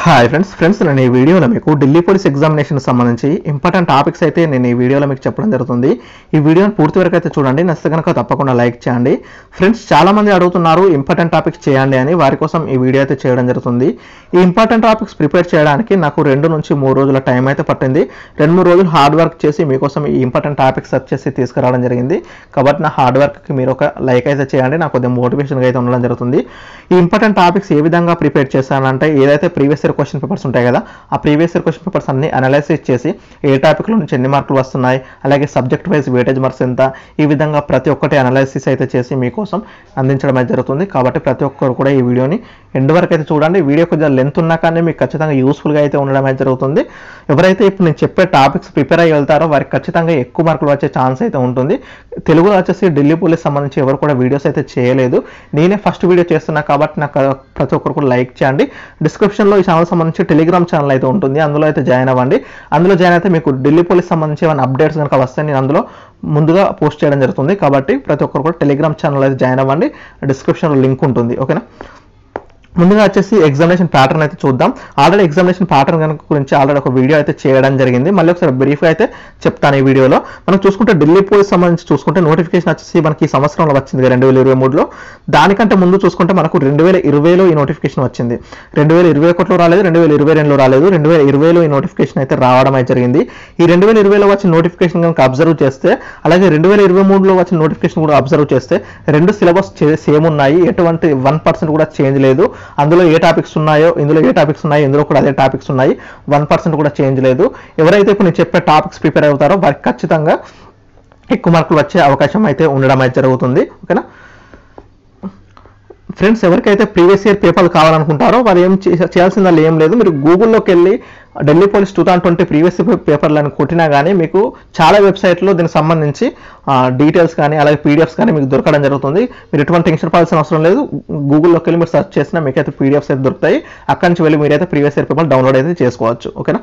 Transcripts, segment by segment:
hi friends friends నేను ఈ వీడియోలో మీకు ఢిల్లీ పోలీస్ ఎగ్జామినేషన్ సంబంధించి ఇంపార్టెంట్ టాపిక్స్ అయితే నేను ఈ వీడియోలో మీకు చెప్పడం జరుగుతుంది ఈ వీడియోని పూర్తి వరకు అయితే చూడండి నచ్చితే కనుక తప్పకుండా లైక్ చేయండి ఫ్రెండ్స్ చాలా మంది అడుగుతున్నారు ఇంపార్టెంట్ టాపిక్స్ చేయండి అని వారి కోసం ఈ వీడియో అయితే చేయడం జరుగుతుంది ఈ ఇంపార్టెంట్ టాపిక్స్ ప్రిపేర్ చేయడానికి నాకు రెండు నుంచి మూడు రోజుల టైం అయితే పట్టింది రెండు మూడు రోజులు హార్డ్ వర్క్ చేసి మీకోసం ఈ ఇంపార్టెంట్ టాపిక్స్ సెర్చ్ చేసి తీసుకురావడం జరిగింది కాబట్టి నా హార్డ్ వర్క్కి మీరు ఒక లైక్ అయితే చేయండి నాకు కొద్దిగా మోటివేషన్గా అయితే ఉండడం జరుగుతుంది ఈ ఇంపార్టెంట్ టాపిక్స్ ఏ విధంగా ప్రిపేర్ చేశానంటే ఏదైతే ప్రీవియస్ ఇయర్ క్వశ్చన్ పేపర్స్ ఉంటాయి కదా ఆ ప్రీవియస్ ఇయర్ క్వశ్చన్ పేపర్స్ అన్ని అనాలైసిస్ చేసి ఏ టాపిక్లో నుంచి ఎన్ని మార్కులు వస్తున్నాయి అలాగే సబ్జెక్ట్ వైజ్ వెయిటేజ్ మార్క్స్ ఎంత ఈ విధంగా ప్రతి ఒక్కటి అనాలైసిస్ అయితే చేసి మీకోసం అందించడం అయితే జరుగుతుంది కాబట్టి ప్రతి ఒక్కరు కూడా ఈ వీడియోని ఎండ్ వరకు అయితే చూడండి వీడియో కొద్దిగా లెంత్ ఉన్నా కానీ మీకు ఖచ్చితంగా యూస్ఫుల్గా అయితే ఉండడం అయితే జరుగుతుంది ఎవరైతే ఇప్పుడు నేను చెప్పే టాపిక్స్ ప్రిపేర్ అయ్యి వెళ్తారో వారికి ఖచ్చితంగా ఎక్కువ మార్కులు వచ్చే ఛాన్స్ అయితే ఉంటుంది తెలుగులో వచ్చేసి ఢిల్లీ పోలీస్ సంబంధించి ఎవరు కూడా వీడియోస్ అయితే చేయలేదు నేనే ఫస్ట్ వీడియో చేస్తున్నా కాబట్టి నాకు ప్రతి ఒక్కరు కూడా లైక్ చేయండి డిస్క్రిప్షన్లో ఈ ఛానల్ సంబంధించి టెలిగ్రామ్ ఛానల్ అయితే ఉంటుంది అందులో అయితే జాయిన్ అవ్వండి అందులో జాయిన్ అయితే మీకు ఢిల్లీ పోలీస్ సంబంధించి ఏమైనా అప్డేట్స్ కనుక వస్తే నేను అందులో ముందుగా పోస్ట్ చేయడం జరుగుతుంది కాబట్టి ప్రతి ఒక్కరు కూడా టెలిగ్రామ్ ఛానల్ అయితే జాయిన్ అవ్వండి డిస్క్రిప్షన్లో లింక్ ఉంటుంది ఓకేనా ముందుగా వచ్చేసి ఎగ్జామినేషన్ ప్యాటర్న్ అయితే చూద్దాం ఆల్రెడీ ఎగ్జామినేషన్ ప్యాటర్న్ కనుక గురించి ఆల్రెడీ ఒక వీడియో అయితే చేయడం జరిగింది మళ్ళీ ఒకసారి బ్రీఫ్గా అయితే చెప్తాను ఈ వీడియోలో మనం చూసుకుంటే ఢిల్లీ పోలీస్ సంబంధించి చూసుకుంటే నోటిఫికేషన్ వచ్చేసి మనకి ఈ సంవత్సరంలో వచ్చింది రెండు వేల ఇరవై మూడులో దానికంటే ముందు చూసుకుంటే మనకు రెండు వేల ఇరవైలో ఈ నోటిఫికేషన్ వచ్చింది రెండు వేల ఇరవై ఒకటిలో రాలేదు రెండు వేల ఇరవై రెండులో రాలేదు రెండు వేల ఇరవైలో ఈ నోటిఫికేషన్ అయితే రావడం అయితే జరిగింది ఈ రెండు వేల ఇరవైలో వచ్చిన నోటిఫికేషన్ కనుక అబ్జర్వ్ చేస్తే అలాగే రెండు వేల ఇరవై మూడులో వచ్చిన నోటిఫికేషన్ కూడా అబ్జర్వ్ చేస్తే రెండు సిలబస్ సేమ్ ఉన్నాయి ఎటువంటి వన్ పర్సెంట్ కూడా చేంజ్ లేదు అందులో ఏ టాపిక్స్ ఉన్నాయో ఇందులో ఏ టాపిక్స్ ఉన్నాయో ఇందులో కూడా అదే టాపిక్స్ ఉన్నాయి వన్ పర్సెంట్ కూడా చేంజ్ లేదు ఎవరైతే ఇప్పుడు నేను చెప్పే టాపిక్స్ ప్రిపేర్ అవుతారో వారికి ఖచ్చితంగా ఎక్కువ మార్కులు వచ్చే అవకాశం అయితే ఉండడం అయితే జరుగుతుంది ఓకేనా ఫ్రెండ్స్ ఎవరికైతే ప్రీవియస్ ఇయర్ పేపర్లు కావాలనుకుంటారో వారు ఏం చే- చేయాల్సిందల్లా ఏం లేదు మీరు గూగుల్లోకి వెళ్ళి Delhi police two thousand twenty previous పేపర్లను కొట్టినా కానీ మీకు చాలా వెబ్సైట్లో దీనికి సంబంధించి డీటెయిల్స్ కానీ అలాగే పీడిఎఫ్స్ కానీ మీకు దొరకడం జరుగుతుంది మీరు ఎటువంటి టెన్షన్ పడాల్సిన అవసరం లేదు గూగుల్లోకి వెళ్ళి మీరు సెర్చ్ చేసినా మీకైతే పీడిఎఫ్స్ అయితే దొరుకుతాయి అక్కడి నుంచి వెళ్ళి మీరైతే ప్రీవియస్ ఇయర్ పేపర్ డౌన్లోడ్ అయితే చేసుకోవచ్చు ఓకేనా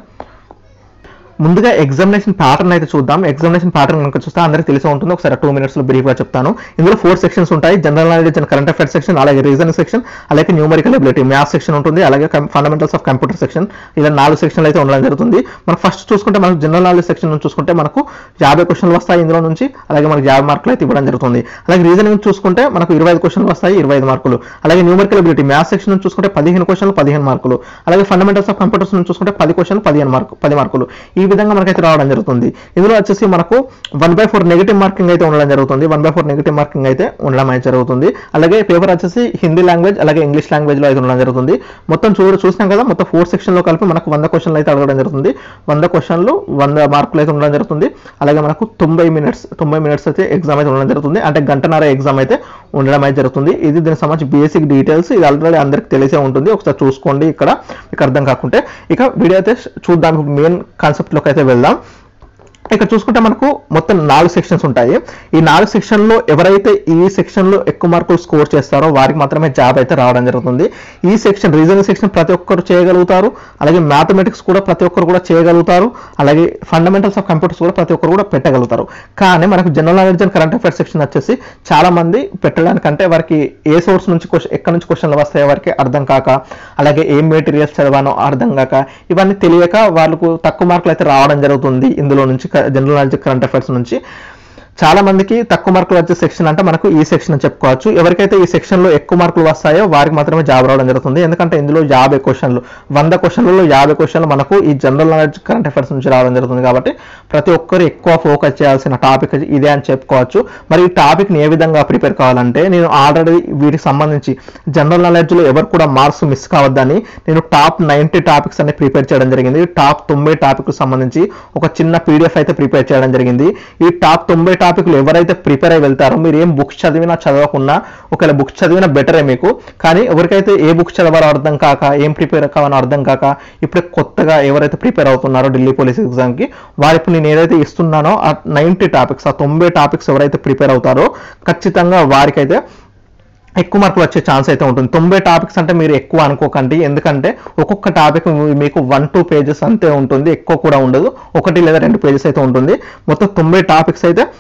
ముందుగా ఎగ్జామినేషన్ ప్యాటర్న్ అయితే చూద్దాం ఎగ్జామినేషన్ ప్యాటర్న్ కనుక చూస్తే అందరికీ తెలిసి ఉంటుంది ఒకసారి టూ మినిట్స్ లో బ్రీఫ్ గా చెప్తాను ఇందులో ఫోర్ సెక్షన్స్ ఉంటాయి general knowledge and current affairs section అలాగే రీజనింగ్ సెక్షన్ అలాగే న్యూమరికల్ ఎబిలిటీ మ్యాథ్స్ సెక్షన్ ఉంటుంది అలాగే ఫండమెంటల్స్ ఆఫ్ కంప్యూటర్ సెక్షన్ ఇలా నాలుగు సెక్షన్లు అయితే ఉండడం జరుగుతుంది మనం ఫస్ట్ చూసుకుంటే మనకు జనరల్ నాలెడ్జ్ సెక్షన్ నుంచి చూసుకుంటే మనకు యాభై క్వశ్చన్లు వస్తాయి ఇందులో నుంచి అలాగే మనకు యాభై మార్కులు అయితే ఇవ్వడం జరుగుతుంది అలాగే రీజనింగ్ చూసుకుంటే మనకు ఇరవై ఐదు క్వశ్చన్లు వస్తాయి ఇరవై ఐదు మార్కులు అలాగే న్యూమరికల్ ఎబిలిటీ మ్యాథ్స్ సెక్షన్ నుంచి చూసుకుంటే పదిహేను క్వశ్చన్లు పదిహేను మార్కులు అలాగే ఫండమెంటల్స్ ఆఫ్ కంప్యూటర్స్ నుంచి చూసుకుంటే పది క్వశ్చన్లు పదిహేను మార్కు పది మార్కులు ఈ విధంగా మనకైతే రావడం జరుగుతుంది ఇందులో వచ్చేసి మనకు one by four negative marking అయితే ఉండడం జరుగుతుంది one by four negative marking అయితే ఉండడం అయితే జరుగుతుంది అలాగే పేపర్ వచ్చేసి హిందీ లాంగ్వేజ్ అలాగే ఇంగ్లీష్ లాంగ్వేజ్ లో అయితే ఉండడం జరుగుతుంది మొత్తం చూడ చూసినాం కదా మొత్తం ఫోర్ సెక్షన్ లో కలిపి మనకు వంద క్వశ్చన్లు అయితే అడగడం జరుగుతుంది వంద క్వశ్చన్లు వంద మార్కులు అయితే ఉండడం జరుగుతుంది అలాగే మనకు తొంభై మినిట్స్ తొంభై మినిట్స్ అయితే ఎగ్జామ్ అయితే ఉండడం జరుగుతుంది అంటే గంటన్నర ఎగ్జామ్ అయితే ఉండడం అయితే జరుగుతుంది ఇది దీనికి సంబంధించి బేసిక్ డీటెయిల్స్ ఇది ఆల్రెడీ అందరికి తెలిసే ఉంటుంది ఒకసారి చూసుకోండి ఇక్కడ మీకు అర్థం కాకుంటే ఇక వీడియో అయితే చూద్దాం మెయిన్ కాన్సెప్ట్లోకి అయితే వెళ్దాం ఇక్కడ చూసుకుంటే మనకు మొత్తం నాలుగు సెక్షన్స్ ఉంటాయి ఈ నాలుగు సెక్షన్లో ఎవరైతే ఈ సెక్షన్లో ఎక్కువ మార్కులు స్కోర్ చేస్తారో వారికి మాత్రమే జాబ్ అయితే రావడం జరుగుతుంది ఈ సెక్షన్ రీజనింగ్ సెక్షన్ ప్రతి ఒక్కరు చేయగలుగుతారు అలాగే మ్యాథమెటిక్స్ కూడా ప్రతి ఒక్కరు కూడా చేయగలుగుతారు అలాగే ఫండమెంటల్స్ ఆఫ్ కంప్యూటర్స్ కూడా ప్రతి ఒక్కరు కూడా పెట్టగలుగుతారు కానీ మనకు general knowledge and current affairs section వచ్చేసి చాలా మంది పెట్టడానికంటే వారికి ఏ సోర్స్ నుంచి క్వశ్చన్ ఎక్కడి నుంచి క్వశ్చన్లు వస్తాయో వారికి అర్థం కాక అలాగే ఏం మెటీరియల్స్ చదవానో అర్థం కాక ఇవన్నీ తెలియక వాళ్ళకు తక్కువ మార్కులు అయితే రావడం జరుగుతుంది ఇందులో నుంచి జనరల్ నాలెడ్జ్ కరెంట్ అఫైర్స్ నుంచి చాలా మందికి తక్కువ మార్కులు వచ్చే సెక్షన్ అంటే మనకు ఈ సెక్షన్ అని చెప్పుకోవచ్చు ఎవరికైతే ఈ సెక్షన్ లో ఎక్కువ మార్కులు వస్తాయో వారికి మాత్రమే జాబ్ రావడం జరుగుతుంది ఎందుకంటే ఇందులో యాభై క్వశ్చన్లు వంద క్వశ్చన్లలో యాభై క్వశ్చన్లు మనకు ఈ జనరల్ నాలెడ్జ్ కరెంట్ అఫైర్స్ నుంచి రావడం జరుగుతుంది కాబట్టి ప్రతి ఒక్కరు ఎక్కువ ఫోకస్ చేయాల్సిన టాపిక్ ఇదే అని చెప్పుకోవచ్చు మరి ఈ టాపిక్ ని ఏ విధంగా ప్రిపేర్ కావాలంటే నేను ఆల్రెడీ వీటికి సంబంధించి జనరల్ నాలెడ్జ్ లో ఎవరు కూడా మార్క్స్ మిస్ కావద్దని నేను టాప్ నైన్టీ టాపిక్స్ అన్ని ప్రిపేర్ చేయడం జరిగింది టాప్ తొంభై టాపిక్ సంబంధించి ఒక చిన్న పీడిఎఫ్ అయితే ప్రిపేర్ చేయడం జరిగింది ఈ టాప్ తొంభై టాపిక్లు ఎవరైతే ప్రిపేర్ అయి వెళ్తారో మీరు ఏం బుక్స్ చదివినా చదవకున్నా ఒకవేళ బుక్స్ చదివినా బెటరే మీకు కానీ ఎవరికైతే ఏ బుక్స్ చదవాలో అర్థం కాక ఏం ప్రిపేర్ కావాలో అర్థం కాక ఇప్పుడు కొత్తగా ఎవరైతే ప్రిపేర్ అవుతున్నారో ఢిల్లీ పోలీస్ ఎగ్జామ్కి వారి ఇప్పుడు నేను ఏదైతే ఇస్తున్నానో ఆ నైంటీ టాపిక్స్ ఆ తొంభై టాపిక్స్ ఎవరైతే ప్రిపేర్ అవుతారో ఖచ్చితంగా వారికైతే ఎక్కువ మార్కులు వచ్చే ఛాన్స్ అయితే ఉంటుంది తొంభై టాపిక్స్ అంటే మీరు ఎక్కువ అనుకోకండి ఎందుకంటే ఒక్కొక్క టాపిక్ మీకు వన్ టూ పేజెస్ అంతే ఉంటుంది ఎక్కువ కూడా ఉండదు ఒకటి లేదా రెండు పేజెస్ అయితే ఉంటుంది మొత్తం తొంభై టాపిక్స్ అయితే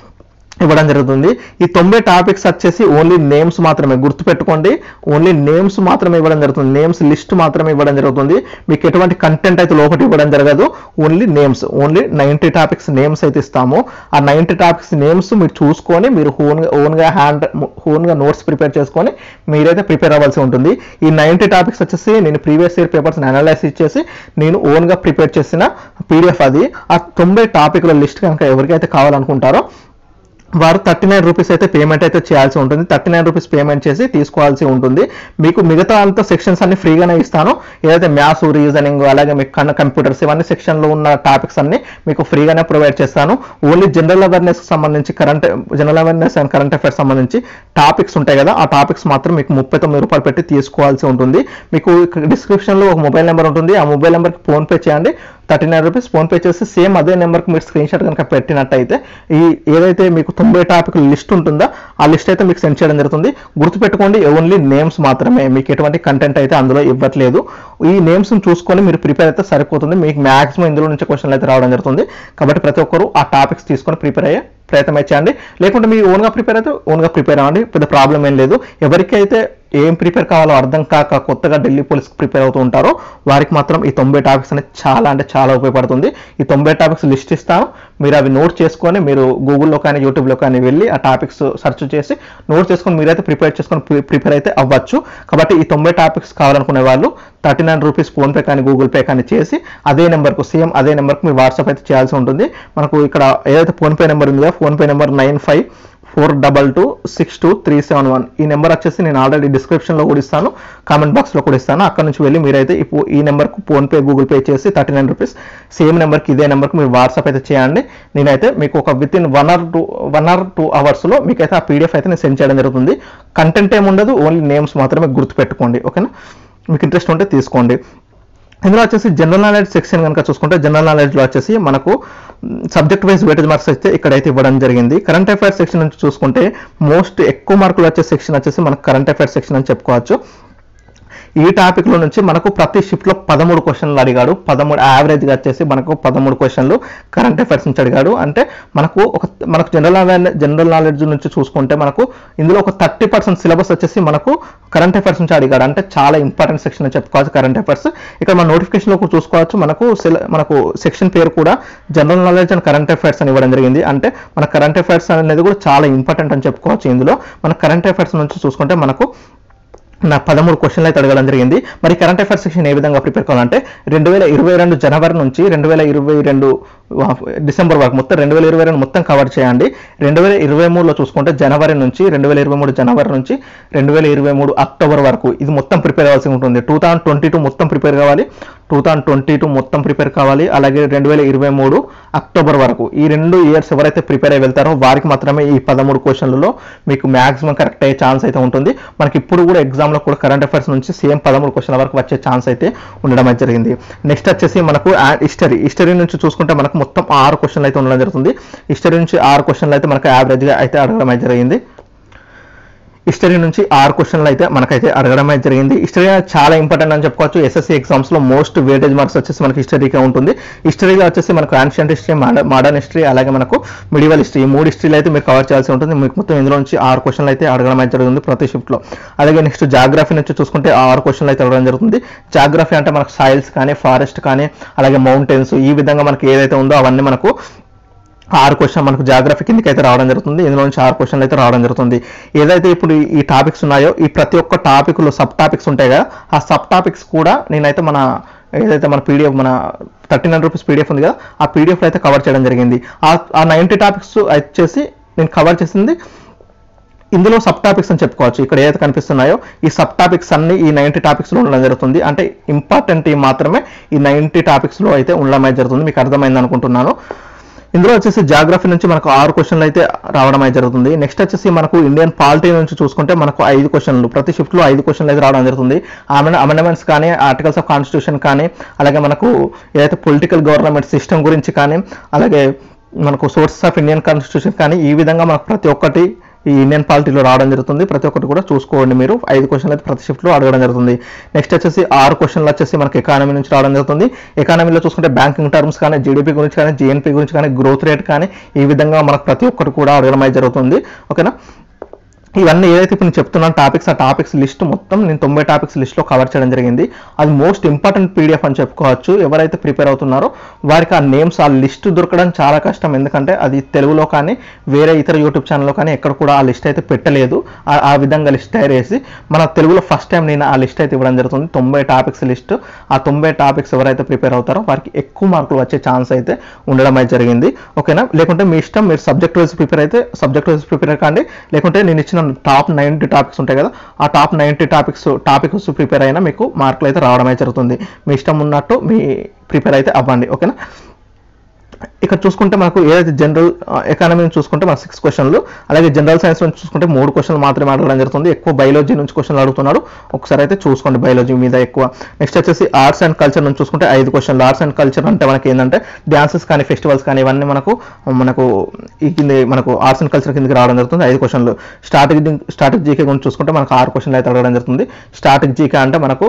ఇవ్వడం జరుగుతుంది ఈ తొంభై టాపిక్స్ వచ్చేసి ఓన్లీ నేమ్స్ మాత్రమే గుర్తుపెట్టుకోండి ఓన్లీ నేమ్స్ మాత్రమే ఇవ్వడం జరుగుతుంది నేమ్స్ లిస్ట్ మాత్రమే ఇవ్వడం జరుగుతుంది మీకు ఎటువంటి కంటెంట్ అయితే లోపల ఇవ్వడం జరగదు only names only ninety topics names అయితే ఇస్తాము ఆ నైంటీ టాపిక్స్ నేమ్స్ మీరు చూసుకొని మీరు ఓన్గా ఓన్గా హ్యాండ్ ఓన్గా నోట్స్ ప్రిపేర్ చేసుకొని మీరైతే ప్రిపేర్ అవ్వాల్సి ఉంటుంది ఈ నైంటీ టాపిక్స్ వచ్చేసి నేను ప్రీవియస్ ఇయర్ పేపర్స్ అనలైజ్ చేసి నేను ఓన్గా ప్రిపేర్ చేసిన పీడిఎఫ్ అది ఆ తొంభై టాపిక్ల లిస్ట్ కనుక ఎవరికైతే కావాలనుకుంటారో వారు థర్టీ నైన్ రూపీస్ అయితే పేమెంట్ అయితే చేయాల్సి ఉంటుంది థర్టీ నైన్ రూపీస్ పేమెంట్ చేసి తీసుకోవాల్సి ఉంటుంది మీకు మిగతా అంత సెక్షన్స్ అన్ని ఫ్రీగానే ఇస్తాను ఏదైతే మ్యాథ్స్ రీజనింగ్ అలాగే మీకు కన్న కంప్యూటర్స్ ఇవన్నీ సెక్షన్లో ఉన్న టాపిక్స్ అన్ని మీకు ఫ్రీగానే ప్రొవైడ్ చేస్తాను ఓన్లీ జనరల్ అవేర్నెస్ సంబంధించి current general awareness and current affairs సంబంధించి టాపిక్స్ ఉంటాయి కదా ఆ టాపిక్స్ మాత్రం మీకు ముప్పై తొమ్మిది రూపాయలు పెట్టి తీసుకోవాల్సి ఉంటుంది మీకు డిస్క్రిప్షన్లో ఒక మొబైల్ నెంబర్ ఉంటుంది ఆ మొబైల్ నెంబర్కి ఫోన్పే చేయండి థర్టీ నైన్ రూపీస్ ఫోన్పే చేసి సేమ్ అదే నెంబర్కి మీరు స్క్రీన్ షాట్ కనుక పెట్టినట్టయితే ఈ ఏదైతే మీకు తొంభై టాపిక్ లిస్ట్ ఉంటుందో ఆ లిస్ట్ అయితే మీకు సెండ్ చేయడం జరుగుతుంది గుర్తుపెట్టుకోండి ఓన్లీ నేమ్స్ మాత్రమే మీకు ఎటువంటి కంటెంట్ అయితే అందులో ఇవ్వట్లేదు ఈ నేమ్స్ చూసుకొని మీరు ప్రిపేర్ అయితే సరిపోతుంది మీకు మాక్సిమం ఇందులో నుంచి క్వశ్చన్లు అయితే రావడం జరుగుతుంది కాబట్టి ప్రతి ఒక్కరు ఆ టాపిక్స్ తీసుకొని ప్రిపేర్ అయ్యే ప్రయత్నం అయితే చేయండి లేకుంటే మీరు ఓన్గా ప్రిపేర్ అయితే ఓన్గా ప్రిపేర్ అవ్వండి పెద్ద ప్రాబ్లం ఏం లేదు ఎవరికైతే ఏం ప్రిపేర్ కావాలో అర్థం కాక కొత్తగా ఢిల్లీ పోలీస్కి ప్రిపేర్ అవుతూ ఉంటారో వారికి మాత్రం ఈ తొంభై టాపిక్స్ అనేది చాలా అంటే చాలా ఉపయోగపడుతుంది ఈ తొంభై టాపిక్స్ లిస్ట్ ఇస్తాను మీరు అవి నోట్ చేసుకొని మీరు గూగుల్లో కానీ యూట్యూబ్లో కానీ వెళ్ళి ఆ టాపిక్స్ సెర్చ్ చేసి నోట్ చేసుకొని మీరైతే ప్రిపేర్ చేసుకొని ప్రిపేర్ అయితే అవ్వచ్చు కాబట్టి ఈ తొంభై టాపిక్స్ కావాలనుకునే వాళ్ళు థర్టీ నైన్ రూపీస్ ఫోన్పే కానీ గూగుల్ పే కానీ చేసి అదే నెంబర్కు సేమ్ అదే నెంబర్కి మీరు వాట్సాప్ అయితే చేయాల్సి ఉంటుంది మనకు ఇక్కడ ఏదైతే ఫోన్పే నెంబర్ ఉందో PhonePe number nine five four double two six two three seven one ఈ నెంబర్ వచ్చేసి నేను ఆల్రెడీ డిస్క్రిప్షన్లో కూడా ఇస్తాను కామెంట్ బాక్స్లో కూడా ఇస్తాను అక్కడ నుంచి వెళ్ళి మీరైతే ఇప్పుడు ఈ నెంబర్కు ఫోన్పే గూగుల్ పే చేసి థర్టీ నైన్ రూపీస్ సేమ్ నెంబర్కి ఇదే నెంబర్కి మీరు వాట్సాప్ అయితే చేయండి నేనైతే మీకు ఒక within one or two one or two అవర్స్లో మీకైతే ఆ పీడిఎఫ్ అయితే నేను సెండ్ చేయడం జరుగుతుంది కంటెంట్ ఏమి ఉండదు ఓన్లీ నేమ్స్ మాత్రమే గుర్తుపెట్టుకోండి ఓకేనా మీకు ఇంట్రెస్ట్ ఉంటే తీసుకోండి ఇందులో వచ్చేసి జనరల్ నాలెడ్జ్ సెక్షన్ కనుక చూసుకుంటే జనరల్ నాలెడ్జ్లో వచ్చేసి మనకు సబ్జెక్ట్ వైజ్ వెయిటేజ్ మార్క్స్ అయితే ఇక్కడైతే ఇవ్వడం జరిగింది కరెంట్ అఫైర్స్ సెక్షన్ నుంచి చూసుకుంటే మోస్ట్ ఎక్కువ మార్కులు వచ్చే సెక్షన్ వచ్చేసి మనకు కరెంట్ అఫైర్స్ సెక్షన్ అని చెప్పుకోవచ్చు ఈ టాపిక్ లో నుంచి మనకు ప్రతి షిఫ్ట్ లో పదమూడు క్వశ్చన్లు అడిగాడు పదమూడు యావరేజ్ గా వచ్చేసి మనకు పదమూడు క్వశ్చన్లు కరెంట్ అఫైర్స్ నుంచి అడిగాడు అంటే మనకు ఒక మనకు జనరల్ అవేర్నెస్ జనరల్ నాలెడ్జ్ నుంచి చూసుకుంటే మనకు ఇందులో ఒక థర్టీ పర్సెంట్ సిలబస్ వచ్చేసి మనకు కరెంట్ అఫైర్స్ నుంచి అడిగాడు అంటే చాలా ఇంపార్టెంట్ సెక్షన్ అని చెప్పుకోవచ్చు కరెంట్ అఫైర్స్ ఇక్కడ మన నోటిఫికేషన్ లో కూడా చూసుకోవచ్చు మనకు సిల- మనకు సెక్షన్ పేరు కూడా general knowledge and current affairs అని ఇవ్వడం జరిగింది అంటే మన కరెంట్ అఫైర్స్ అనేది కూడా చాలా ఇంపార్టెంట్ అని చెప్పుకోవచ్చు ఇందులో మన కరెంట్ అఫైర్స్ నుంచి చూసుకుంటే మనకు నా పదమూడు క్వశ్చన్లు అయితే అడగడం జరిగింది మరి కరెంట్ అఫైర్స్ సెక్షన్ ఏ విధంగా ప్రిపేర్ కావాలంటే రెండు వేల ఇరవై రెండు జనవరి నుంచి రెండు వేల ఇరవై రెండు డిసెంబర్ వరకు మొత్తం రెండు వేల ఇరవై రెండు మొత్తం కవర్ చేయండి రెండు వేల ఇరవై మూడులో చూసుకుంటే జనవరి నుంచి రెండు వేల ఇరవై మూడు జనవరి నుంచి రెండు వేల ఇరవై మూడు అక్టోబర్ వరకు ఇది మొత్తం ప్రిపేర్ అవ్వాల్సి ఉంటుంది టూ థౌసండ్ ట్వంటీ టూ మొత్తం ప్రిపేర్ కావాలి టూ థౌసండ్ ట్వంటీ టూ మొత్తం ప్రిపేర్ కావాలి అలాగే రెండు వేల ఇరవై మూడు అక్టోబర్ వరకు ఈ రెండు ఇయర్స్ ఎవరైతే ప్రిపేర్ అయి వెళ్తారో వారికి మాత్రమే ఈ పదమూడు క్వశ్చన్లలో మీకు మాక్సిమం కరెక్ట్ అయ్యే ఛాన్స్ అయితే ఉంటుంది మనకి ఇప్పుడు కూడా ఎగ్జామ్లో కూడా కరెంట్ అఫైర్స్ నుంచి సేమ్ పదమూడు క్వశ్చన్ల వరకు వచ్చే ఛాన్స్ అయితే ఉండడం అయితే జరిగింది నెక్స్ట్ వచ్చేసి మనకు హిస్టరీ హిస్టరీ నుంచి చూసుకుంటే మనకు మొత్తం ఆరు క్వశ్చన్లు అయితే ఉండడం జరుగుతుంది హిస్టరీ నుంచి ఆరు క్వశ్చన్లు అయితే మనకు యావరేజ్గా అయితే అడగడం అయితే జరిగింది హిస్టరీ నుంచి ఆరు క్వశ్చన్లు అయితే మనకైతే అడగడం అయితే జరిగింది హిస్టరీ అనేది చాలా ఇంపార్టెంట్ అని చెప్పుకోవచ్చు ఎస్ఎస్సీ ఎగ్జామ్స్ లో మోస్ట్ వేటేజ్ మార్క్స్ వచ్చేసి మనకి హిస్టరీకే ఉంటుంది హిస్టరీలో వచ్చేసి మనకు ఆన్షియంట్ హిస్టరీ మోడర్న్ హిస్టరీ అలాగే మనకు మిడివల్ హిస్టరీ ఈ మూడు హిస్టరీలు అయితే మీరు కవర్ చేయాల్సి ఉంటుంది మీకు మొత్తం ఇందులో నుంచి ఆరు క్వశ్చన్లు అయితే అడగడం అయితే జరుగుతుంది ప్రతి షిఫ్ట్ లో అలాగే నెక్స్ట్ జాగ్రఫీ నుంచి చూసుకుంటే ఆరు క్వశ్చన్లు అయితే అడగడం జరుగుతుంది జాగ్రఫీ అంటే మనకు సాయిల్స్ కానీ ఫారెస్ట్ కానీ అలాగే మౌంటైన్స్ ఈ విధంగా మనకి ఏదైతే ఉందో అవన్నీ మనకు ఆరు క్వశ్చన్ మనకు జాగ్రఫీ కిందకి అయితే రావడం జరుగుతుంది ఇందులో నుంచి ఆరు క్వశ్చన్లు అయితే రావడం జరుగుతుంది ఏదైతే ఇప్పుడు ఈ- ఈ టాపిక్స్ ఉన్నాయో ఈ ప్రతి ఒక్క టాపిక్లో సబ్ టాపిక్స్ ఉంటాయి కదా ఆ సబ్ టాపిక్స్ కూడా నేనైతే మన ఏదైతే మన పీడిఎఫ్ మన థర్టీ నైన్ రూపీస్ పీడిఎఫ్ ఉంది కదా ఆ పీడిఎఫ్ అయితే కవర్ చేయడం జరిగింది ఆ ఆ నైంటీ టాపిక్స్ వచ్చేసి నేను కవర్ చేసింది ఇందులో సబ్ టాపిక్స్ అని చెప్పుకోవచ్చు ఇక్కడ ఏదైతే కనిపిస్తున్నాయో ఈ సబ్ టాపిక్స్ అన్ని ఈ నైంటీ టాపిక్స్ లో ఉండడం జరుగుతుంది అంటే ఇంపార్టెంట్ మాత్రమే ఈ నైంటీ టాపిక్స్ లో అయితే ఉండడం అయితే జరుగుతుంది మీకు అర్థమైంది అనుకుంటున్నాను ఇందులో వచ్చేసి జాగ్రఫీ నుంచి మనకు ఆరు క్వశ్చన్లు అయితే రావడం అయితే జరుగుతుంది నెక్స్ట్ వచ్చేసి మనకు ఇండియన్ పాలిటీ నుంచి చూసుకుంటే మనకు ఐదు క్వశ్చన్లు ప్రతి షిఫ్ట్ లో ఐదు క్వశ్చన్లు అయితే రావడం జరుగుతుంది అమెండ్మెంట్స్ కానీ ఆర్టికల్స్ ఆఫ్ కాన్స్టిట్యూషన్ కానీ అలాగే మనకు ఏదైతే పొలిటికల్ గవర్నమెంట్ సిస్టమ్ గురించి కానీ అలాగే మనకు సోర్సెస్ ఆఫ్ ఇండియన్ కాన్స్టిట్యూషన్ కానీ ఈ విధంగా మనకు ప్రతి ఒక్కటి ఈ ఇండియన్ పాలిటీలో రావడం జరుగుతుంది ప్రతి ఒక్కటి కూడా చూసుకోండి మీరు ఐదు క్వశ్చన్లు అయితే ప్రతి షిఫ్ట్లో అడగడం జరుగుతుంది నెక్స్ట్ వచ్చేసి ఆరు క్వశ్చన్లు వచ్చేసి మనకి ఎకానమీ నుంచి రావడం జరుగుతుంది ఎకానమీలో చూసుకుంటే బ్యాంకింగ్ టర్మ్స్ కానీ జీడిపి గురించి కానీ జిఎన్పి గురించి కానీ గ్రోత్ రేట్ కానీ ఈ విధంగా మనకు ప్రతి ఒక్కటి కూడా అడగడం అయితే జరుగుతుంది ఓకేనా ఇవన్నీ ఏదైతే ఇప్పుడు నేను చెప్తున్నాను టాపిక్స్ ఆ టాపిక్స్ లిస్ట్ మొత్తం నేను తొంభై టాపిక్స్ లిస్ట్లో కవర్ చేయడం జరిగింది అది మోస్ట్ ఇంపార్టెంట్ పీడిఎఫ్ అని చెప్పుకోవచ్చు ఎవరైతే ప్రిపేర్ అవుతున్నారో వారికి ఆ నేమ్స్ ఆ లిస్ట్ దొరకడం చాలా కష్టం ఎందుకంటే అది తెలుగులో కానీ వేరే ఇతర యూట్యూబ్ ఛానల్లో కానీ ఎక్కడ కూడా ఆ లిస్ట్ అయితే పెట్టలేదు ఆ- ఆ విధంగా లిస్ట్ తయారు చేసి మన తెలుగులో ఫస్ట్ టైం నేను ఆ లిస్ట్ అయితే ఇవ్వడం జరుగుతుంది తొంభై టాపిక్స్ లిస్ట్ ఆ తొంభై టాపిక్స్ ఎవరైతే ప్రిపేర్ అవుతారో వారికి ఎక్కువ మార్కులు వచ్చే ఛాన్స్ అయితే ఉండడం అయితే జరిగింది ఓకేనా లేకుంటే మీ ఇష్టం మీరు సబ్జెక్ట్ వైజ్ ప్రిపేర్ అయితే సబ్జెక్ట్ వైజ్ ప్రిపేర్ కాండి లేకుంటే నేను ఇచ్చిన టాప్ నైంటీ టాపిక్స్ ఉంటాయి కదా ఆ top ninety topics topics prepare అయినా మీకు మార్కులు అయితే రావడం అయితే జరుగుతుంది మీ ఇష్టం ఉన్నట్టు మీ ప్రిపేర్ అయితే అవ్వండి ఓకేనా ఇక్కడ చూసుకుంటే మనకు ఏదైతే జనరల్ ఎకానమీ నుంచి చూసుకుంటే మన సిక్స్ క్వశ్చన్లు అలాగే జనరల్ సైన్స్ నుంచి చూసుకుంటే మూడు క్వశ్చన్లు మాత్రమే అడగడం జరుగుతుంది ఎక్కువ బయాలజీ నుంచి క్వశ్చన్లు అడుగుతున్నాడు ఒకసారి అయితే చూసుకోండి బయాలజీ మీద ఎక్కువ నెక్స్ట్ వచ్చేసి ఆర్ట్స్ అండ్ కల్చర్ నుంచి చూసుకుంటే ఐదు క్వశ్చన్లు ఆర్ట్స్ అండ్ కల్చర్ అంటే మనకి ఏంటంటే డాన్సెస్ కానీ ఫెస్టివల్స్ కానీ ఇవన్నీ మనకు మనకు ఈ కింద మనకు ఆర్ట్స్ అండ్ కల్చర్ కిందకి రావడం జరుగుతుంది ఐదు క్వశ్చన్లు స్టాటిక్ స్టాటిక్ జీకే గురించి చూసుకుంటే మనకు ఆరు క్వశ్చన్లు అయితే అడగడం జరుగుతుంది స్టాటిక్ జీకే అంటే మనకు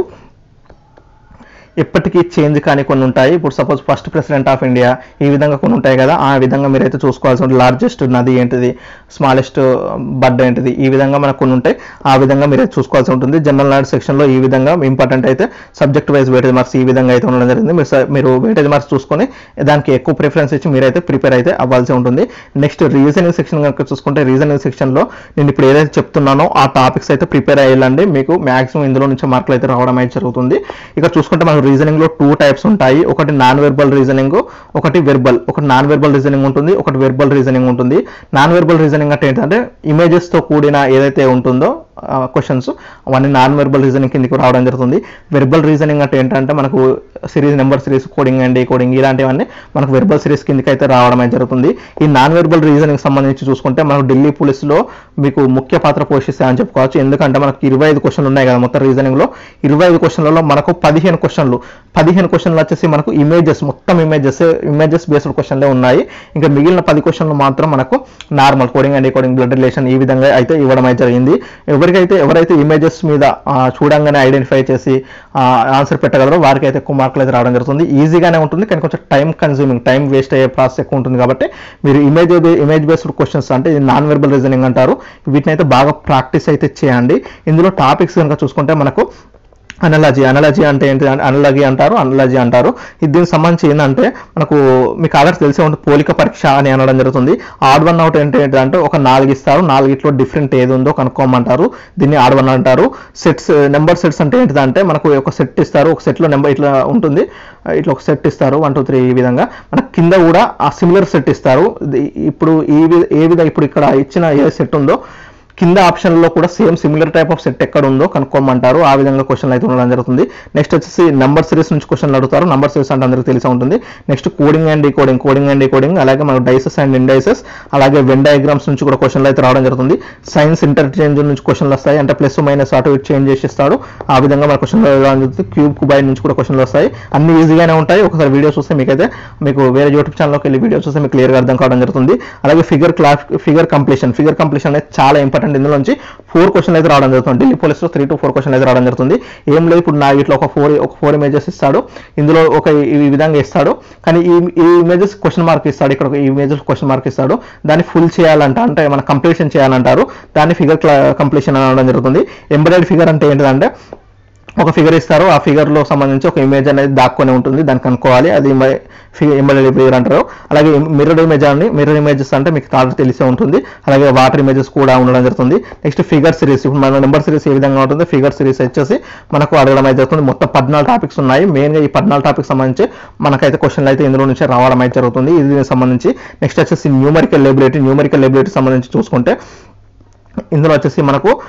ఎప్పటికీ చేంజ్ కానీ కొన్ని ఉంటాయి ఇప్పుడు suppose first president of India ఈ విధంగా కొన్ని ఉంటాయి కదా ఆ విధంగా మీరైతే చూసుకోవాల్సి ఉంటుంది లార్జెస్ట్ నది ఏంటిది స్మాలెస్ట్ బడ్ ఏంటిది ఈ విధంగా మనకు కొన్ని ఉంటాయి ఆ విధంగా మీరైతే చూసుకోవాల్సి ఉంటుంది జనరల్ నాలెడ్జ్ సెక్షన్లో ఈ విధంగా ఇంపార్టెంట్ అయితే సబ్జెక్ట్ వైజ్ వెయిటేజ్ మార్క్స్ ఈ విధంగా అయితే ఉండడం జరిగింది మీరు స- మీరు వెయిటేజ్ మార్క్స్ చూసుకొని దానికి ఎక్కువ ప్రిఫరెన్స్ ఇచ్చి మీరైతే ప్రిపేర్ అయితే అవ్వాల్సి ఉంటుంది నెక్స్ట్ రీజనింగ్ సెక్షన్ కనుక చూసుకుంటే రీజనింగ్ సెక్షన్లో నేను ఇప్పుడు ఏదైతే చెప్తున్నానో ఆ టాపిక్స్ అయితే ప్రిపేర్ అయ్యాలండి మీకు మాక్సిమం ఇందులో నుంచి మార్కులు అయితే రావడం అయితే జరుగుతుంది ఇక్కడ చూసుకుంటే మనకు రీజనింగ్ లో టూ టైప్స్ ఉంటాయి ఒకటి నాన్ వెర్బల్ రీజనింగ్ ఒకటి వెర్బల్ ఒకటి నాన్ వెర్బల్ రీజనింగ్ ఉంటుంది ఒకటి వెర్బల్ రీజనింగ్ ఉంటుంది నాన్ వెర్బల్ రీజనింగ్ అంటే ఏంటంటే ఇమేజెస్ తో కూడిన ఏదైతే ఉంటుందో క్వశ్చన్స్ అవన్నీ నాన్ వెర్బల్ రీజనింగ్ కిందకి రావడం జరుగుతుంది వెర్బల్ రీజనింగ్ అంటే ఏంటంటే మనకు series number series coding and coding ఇలాంటివన్నీ మనకు వెర్బల్ సిరీస్ కిందకి అయితే రావడం అయితే జరుగుతుంది ఈ నాన్ వెర్బల్ రీజనింగ్ సంబంధించి చూసుకుంటే మనకు ఢిల్లీ పోలీసులో మీకు ముఖ్య పాత్ర పోషిస్తాయని చెప్పుకోవచ్చు ఎందుకంటే మనకు ఇరవై ఐదు క్వశ్చన్లు ఉన్నాయి కదా మొత్తం రీజనింగ్ లో ఇరవై ఐదు క్వశ్చన్లలో మనకు పదిహేను క్వశ్చన్లు పదిహేను క్వశ్చన్లు వచ్చేసి మనకు ఇమేజెస్ మొత్తం ఇమేజెస్ ఇమేజెస్ బేస్డ్ క్వశ్చన్లే ఉన్నాయి ఇంకా మిగిలిన పది క్వశ్చన్లు మాత్రం మనకు normal coding and coding blood relation ఈ విధంగా అయితే ఇవ్వడం అయితే జరిగింది ఎవరికైతే ఎవరైతే ఇమేజెస్ మీద ఆ, చూడంగానే ఐడెంటిఫై చేసి ఆన్సర్ పెట్టగలరో వారికి అయితే ఎక్కువ మార్కులు అయితే రావడం జరుగుతుంది ఈజీగానే ఉంటుంది కానీ కొంచెం టైం కన్జ్యూమింగ్ టైం వేస్ట్ అయ్యే ప్రాసెస్ ఎక్కువ ఉంటుంది కాబట్టి మీరు ఇమేజ్ ఇమేజ్ బేస్డ్ క్వశ్చన్స్ అంటే ఇది నాన్ వెర్బల్ రీజనింగ్ అంటారు వీటిని అయితే బాగా ప్రాక్టీస్ అయితే చేయండి ఇందులో టాపిక్స్ కనుక చూసుకుంటే మనకు అనలాజీ అనలాజీ అంటే ఏంటి అనలాజీ అంటారు అనలాజీ అంటారు ఇది దీనికి సంబంధించి ఏంటంటే మనకు మీకు ఆల్రెడీ తెలిసే ఉంటుంది పోలిక పరీక్ష అని అనడం జరుగుతుంది ఆడ్ వన్ అవుట్ ఏంటి ఏంటంటే ఒక నాలుగు ఇస్తారు నాలుగిట్లో డిఫరెంట్ ఏది ఉందో కనుక్కోమంటారు దీన్ని ఆడ్ వన్ అంటారు సెట్స్ నెంబర్ సెట్స్ అంటే ఏంటిదంటే మనకు ఒక సెట్ ఇస్తారు ఒక సెట్లో నెంబర్ ఇట్లా ఉంటుంది ఇట్లా ఒక సెట్ ఇస్తారు వన్ టూ త్రీ ఈ విధంగా మనకు కింద కూడా ఆ సిమిలర్ సెట్ ఇస్తారు ఇది ఇప్పుడు ఈ వి- ఏ విధంగా ఇప్పుడు ఇక్కడ ఇచ్చిన ఏ సెట్ ఉందో కింద ఆప్షన్లో కూడా same similar type of set ఎక్కడ ఉందో కనుక్కోమంటారు ఆ విధంగా క్వశ్చన్లు అయితే ఉండడం జరుగుతుంది నెక్స్ట్ వచ్చేసి నంబర్ సిరీస్ నుంచి క్వశ్చన్లు అడుగుతారు నంబర్ సిరీస్ అంటే అందరికీ తెలిసి ఉంటుంది next coding and coding coding and coding అలాగే మనకు డైసెస్ అండ్ ఇండైసెస్ అలాగే వెన్ డయాగ్రామ్స్ నుంచి కూడా క్వశ్చన్లు అయితే రావడం జరుగుతుంది సైన్స్ ఇంటర్చేంజ్ నుంచి క్వశ్చన్లు వస్తాయి అంటే ప్లస్ మైనస్ అటు ఇటు చేంజ్ చేసి ఇస్తాడు ఆ విధంగా మన క్వశ్చన్లు రావడం జరుగుతుంది క్యూబ్ కుబాయ్ నుంచి కూడా క్వశ్చన్లు వస్తాయి అన్ని ఈజీగానే ఉంటాయి ఒకసారి వీడియో చూస్తే మీకైతే మీకు వేరే యూట్యూబ్ ఛానల్లోకి వెళ్ళి వీడియో చూస్తే మీకు క్లియర్గా అర్థం కావడం జరుగుతుంది అలాగే figure class figure completion figure completion అనేది చాలా ఇంపార్టెంట్ ఇందులో నుంచి ఫోర్ క్వశ్చన్ అయితే రావడం జరుగుతుంది ఢిల్లీ పోలీసులో త్రీ టు ఫోర్ క్వశ్చన్ అయితే రావడం జరుగుతుంది ఏం లేదు ఇప్పుడు నా ఇట్లా ఒక ఫోర్ ఒక ఫోర్ ఇమేజెస్ ఇస్తాడు ఇందులో ఒక ఈ విధంగా ఇస్తాడు కానీ ఈ ఈ ఇమేజెస్ క్వశ్చన్ మార్క్ ఇస్తాడు ఇక్కడ ఒక ఇమేజెస్ క్వశ్చన్ మార్క్ ఇస్తాడు దాన్ని ఫుల్ చేయాలంట అంటే మన కంప్లీషన్ చేయాలంటారు దాన్ని ఫిగర్ కంప్లీషన్ అనడం జరుగుతుంది ఎంబెడెడ్ ఫిగర్ అంటే ఏంటిదంటే ఒక ఫిగర్ ఇస్తారు ఆ ఫిగర్ లో సంబంధించి ఒక ఇమేజ్ అనేది దాక్కొని ఉంటుంది దాన్ని కనుక్కోవాలి అది ఎంబెడెడ్ ఫిగర్ అంటారు అలాగే మిర్రర్ ఇమేజ్ అని మిర్రర్ ఇమేజెస్ అంటే మీకు తాడు తెలిసే ఉంటుంది అలాగే వాటర్ ఇమేజెస్ కూడా ఉండడం జరుగుతుంది నెక్స్ట్ ఫిగర్ సిరీస్ ఇప్పుడు మన నెంబర్ సిరీస్ ఏ విధంగా ఉంటుంది ఫిగర్ సిరీస్ వచ్చేసి మనకు అడగడం అయితే జరుగుతుంది మొత్తం పద్నాలుగు టాపిక్స్ ఉన్నాయి మెయిన్ గా ఈ పద్నాలుగు టాపిక్స్ సంబంధించి మనకైతే క్వశ్చన్లు అయితే ఇందులో నుంచి రావడం అయితే జరుగుతుంది ఇది దీనికి సంబంధించి నెక్స్ట్ వచ్చేసి న్యూమరికల్ లెబిలిటీ న్యూమరికల్ లెబిలిటీ సంబంధించి చూసుకుంటే ఇందులో వచ్చేసి మనకు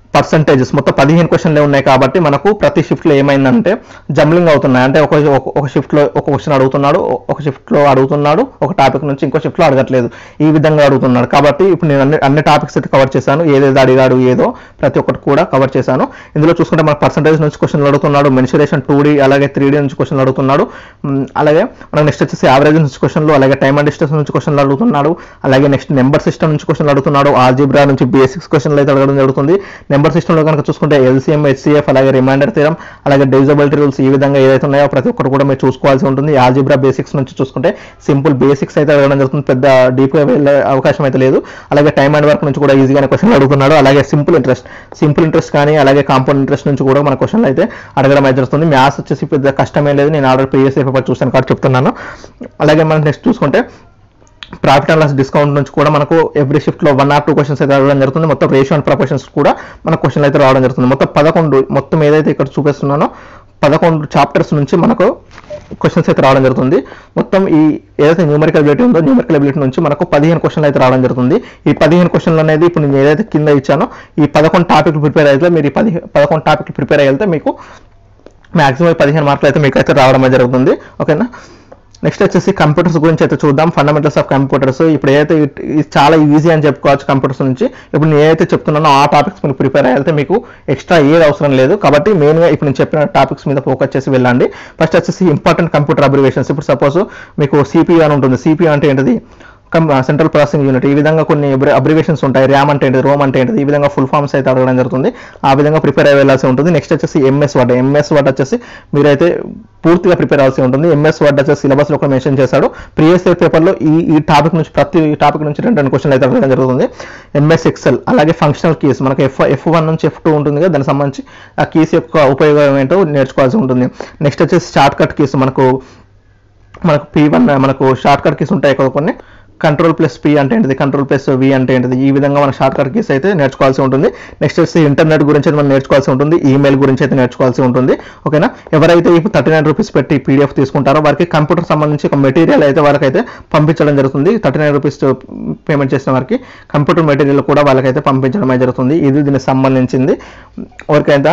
పర్సంటేజెస్ మొత్తం పదిహేను క్వశ్చన్లే ఉన్నాయి కాబట్టి మనకు ప్రతి షిఫ్ట్లో ఏమైందంటే జంబ్లింగ్ అవుతున్నాయి అంటే ఒక ఒక- ఒక షిఫ్ట్లో ఒక క్వశ్చన్ అడుగుతున్నాడు ఒ- ఒక షిఫ్ట్లో అడుగుతున్నాడు ఒక టాపిక్ నుంచి ఇంకో షిఫ్ట్లో అడగట్లేదు ఈ విధంగా అడుగుతున్నాడు కాబట్టి ఇప్పుడు నేను అన్ని అన్ని టాపిక్స్ అయితే కవర్ చేశాను ఏదేదో అడిగాడు ఏదో ప్రతి ఒక్కటి కూడా కవర్ చేశాను ఇందులో చూసుకుంటే మన పర్సంటేజ్ నుంచి క్వశ్చన్లు అడుగుతున్నాడు మెన్సురేషన్ టూ డి అలాగే త్రీ డి నుంచి క్వశ్చన్లు అడుగుతున్నాడు మ్, అలాగే మనకు నెక్స్ట్ వచ్చేసి యావరేజ్ నుంచి క్వశ్చన్లు అలాగే టైమ్ అండ్ డిస్టెన్స్ నుంచి క్వశ్చన్లు అడుగుతున్నాడు అలాగే నెక్స్ట్ నెంబర్ సిస్టమ్ నుంచి క్వశ్చన్లు అడుగుతున్నాడు ఆల్జిబ్రా నుంచి బేసిక్స్ క్వశ్చన్లు అయితే అడగడం జరుగుతుంది నెంబర్ సిస్టంలో కనుక చూసుకుంటే ఎల్సీఎం హెచ్సిఎఫ్ అలాగే రిమైండర్ థీరం అలాగే డివిజబిలిటీ రూల్స్ ఈ విధంగా ఏదైతే ఉన్నాయో ప్రతి ఒక్కరు కూడా మీరు చూసుకోవాల్సి ఉంటుంది ఆల్జిబ్రా బేసిక్స్ నుంచి చూసుకుంటే సింపుల్ బేసిక్స్ అయితే అడగడం జరుగుతుంది పెద్ద డీప్గా వెళ్ళే అవకాశం అయితే లేదు అలాగే టైమ్ అండ్ వర్క్ నుంచి కూడా ఈజీగానే క్వశ్చన్లు అడుగుతున్నాడు అలాగే సింపుల్ ఇంట్రెస్ట్ సింపుల్ ఇంట్రెస్ట్ కానీ అలాగే కాంపౌండ్ ఇంట్రెస్ట్ నుంచి కూడా మన క్వశ్చన్లు అయితే అడగడం అయితే జరుగుతుంది మ్యాథ్స్ వచ్చేసి పెద్ద కష్టమేం లేదు నేను ఆల్రెడీ ప్రీవియస్ పేపర్ చూసాను కాబట్టి చెప్తున్నాను అలాగే మనం నెక్స్ట్ చూసుకుంటే ప్రాఫిట్ అండ్ లాస్ డిస్కౌంట్ నుంచి కూడా మనకు ఎవ్రీ షిఫ్ట్లో వన్ ఆర్ టూ క్వశ్చన్స్ అయితే రావడం జరుగుతుంది మొత్తం రేషియో అండ్ ప్రపోర్షన్స్ కూడా మన క్వశ్చన్లు అయితే రావడం జరుగుతుంది మొత్తం పదకొండు మొత్తం ఏదైతే ఇక్కడ చూపిస్తున్నానో పదకొండు చాప్టర్స్ నుంచి మనకు క్వశ్చన్స్ అయితే రావడం జరుగుతుంది మొత్తం ఈ ఏదైతే న్యూమరికల్ అబిలిటీ ఉందో న్యూమరికల్ అబిలిటీ నుంచి మనకు పదిహేను క్వశ్చన్లు అయితే రావడం జరుగుతుంది ఈ పదిహేను క్వశ్చన్లు అనేది ఇప్పుడు నేను ఏదైతే కింద ఇచ్చానో ఈ పదకొండు టాపిక్లు ప్రిపేర్ అయితే మీరు ఈ పది పదకొండు టాపిక్లు ప్రిపేర్ అయితే మీకు మాక్సిమం పదిహేను మార్కులు అయితే మీకు అయితే రావడం అయితే జరుగుతుంది ఓకేనా నెక్స్ట్ వచ్చేసి కంప్యూటర్స్ గురించి అయితే చూద్దాం ఫండమెంటల్స్ ఆఫ్ కంప్యూటర్స్ ఇప్పుడు ఏదైతే ఇట్- ఇది చాలా ఈజీ అని చెప్పుకోవచ్చు కంప్యూటర్స్ నుంచి ఇప్పుడు నేను ఏదైతే చెప్తున్నానో ఆ టాపిక్స్ మీరు ప్రిపేర్ అయితే మీకు ఎక్స్ట్రా ఏది అవసరం లేదు కాబట్టి మెయిన్గా ఇప్పుడు నేను చెప్పిన టాపిక్స్ మీద ఫోకస్ చేసి వెళ్ళండి ఫస్ట్ వచ్చేసి ఇంపార్టెంట్ కంప్యూటర్ అబ్రివేషన్స్ ఇప్పుడు సపోజ్ మీకు సిపియూ అని ఉంటుంది సిపియూ అంటే ఏంటిది సెంట్రల్ ప్రాసెసింగ్ యూనిట్ ఈ విధంగా కొన్ని అబ్రివేషన్స్ ఉంటాయి ర్యామ్ అంటే ఏంటిది రోమ్ అంటే ఏంటిది ఈ విధంగా ఫుల్ ఫామ్స్ అయితే అడగడం జరుగుతుంది ఆ విధంగా ప్రిపేర్ అయ్యి వెళ్ళాల్సి ఉంటుంది నెక్స్ట్ వచ్చేసి ఎంఎస్ వర్డ్ ఎంఎస్ వర్డ్ వచ్చేసి మీరైతే పూర్తిగా ప్రిపేర్ అవ్వాల్సి ఉంటుంది ఎంఎస్ వర్డ్ వచ్చేసి సిలబస్ లో కూడా మెన్షన్ చేశాడు ప్రీవియస్ ఇయర్ పేపర్లో ఈ ఈ టాపిక్ నుంచి ప్రతి టాపిక్ నుంచి రెండు రెండు క్వశ్చన్లు అయితే అడగడం జరుగుతుంది ఎంఎస్ ఎక్సెల్ అలాగే ఫంక్షనల్ కీస్ మనకి ఎఫ్ ఎఫ్ వన్ నుంచి ఎఫ్ టూ ఉంటుంది కదా దానికి సంబంధించి ఆ కీస్ యొక్క ఉపయోగం ఏంటో నేర్చుకోవాల్సి ఉంటుంది నెక్స్ట్ వచ్చేసి షార్ట్ కట్ కీస్ మనకు మనకు పీ వన్ మనకు షార్ట్ కట్ కీస్ ఉంటాయి కదా కొన్ని కంట్రోల్ ప్లస్ పి అంటే ఏంటిది కంట్రోల్ ప్లస్ వి అంటే ఏంటిది ఈ విధంగా మన షార్ట్ కట్ కీస్ అయితే నేర్చుకోవాల్సి ఉంటుంది నెక్స్ట్ వచ్చి ఇంటర్నెట్ గురించి అయితే మనం నేర్చుకోవాల్సి ఉంటుంది ఈమెయిల్ గురించి అయితే నేర్చుకోవాల్సి ఉంటుంది ఓకేనా ఎవరైతే ఇప్పుడు థర్టీ నైన్ రూపీస్ పెట్టి పీడిఎఫ్ తీసుకుంటారో వారికి కంప్యూటర్ సంబంధించి ఒక మెటీరియల్ అయితే వారికి అయితే పంపించడం జరుగుతుంది థర్టీ నైన్ రూపీస్ పేమెంట్ చేసిన వారికి కంప్యూటర్ మెటీరియల్ కూడా వాళ్ళకైతే పంపించడం అయితే జరుగుతుంది ఇది దీనికి సంబంధించింది ఎవరికైతే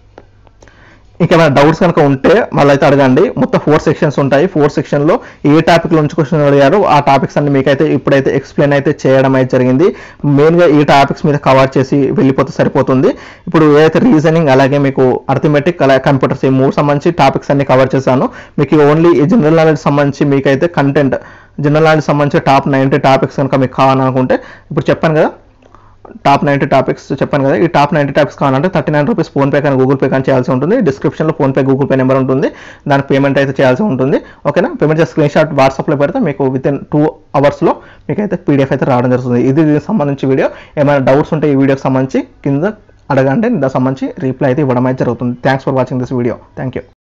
ఇంకేమైనా డౌట్స్ కనుక ఉంటే మళ్ళీ అయితే అడగండి మొత్తం ఫోర్ సెక్షన్స్ ఉంటాయి ఫోర్ సెక్షన్లో ఏ టాపిక్ నుంచి క్వశ్చన్ అడిగారో ఆ టాపిక్స్ అన్ని మీకైతే ఇప్పుడైతే ఎక్స్ప్లెయిన్ అయితే చేయడం అయితే జరిగింది మెయిన్గా ఈ టాపిక్స్ మీద కవర్ చేసి వెళ్ళిపోతే సరిపోతుంది ఇప్పుడు ఏదైతే రీజనింగ్ అలాగే మీకు అర్థమెటిక్ అలాగే కంప్యూటర్స్ ఈ మూడు సంబంధించి టాపిక్స్ అన్ని కవర్ చేశాను మీకు ఓన్లీ ఈ జనరల్ నాలెడ్జ్ సంబంధించి మీకైతే కంటెంట్ జనరల్ నాలెడ్జ్ సంబంధించి టాప్ నైంటీ టాపిక్స్ కనుక మీకు కావాలనుకుంటే ఇప్పుడు చెప్పాను కదా టాప్ నైంటీ టాపిక్స్ చెప్పాను కదా ఈ టాప్ నైంటీ టాపిక్స్ కావాలంటే థర్టీ నైన్ రూపీస్ ఫోన్పే కానీ గూగుల్ పే కానీ చేయాల్సి ఉంటుంది డిస్క్రిప్షన్లో ఫోన్పే గూగుల్ పే నెంబర్ ఉంటుంది దానికి పేమెంట్ అయితే చేయాల్సి ఉంటుంది ఓకేనా పేమెంట్ చేసి స్క్రీన్ షాట్ వాట్సాప్లో పెడితే మీకు విత్ ఇన్ టూ అవర్స్లో మీకు అయితే పీడిఎఫ్ అయితే రావడం జరుగుతుంది ఇది దీనికి సంబంధించి వీడియో ఏమైనా డౌట్స్ ఉంటే ఈ వీడియోకి సంబంధించి కింద అడగండి దానికి సంబంధించి రిప్లై అయితే ఇవ్వడం అయితే జరుగుతుంది thanks for watching this video thank you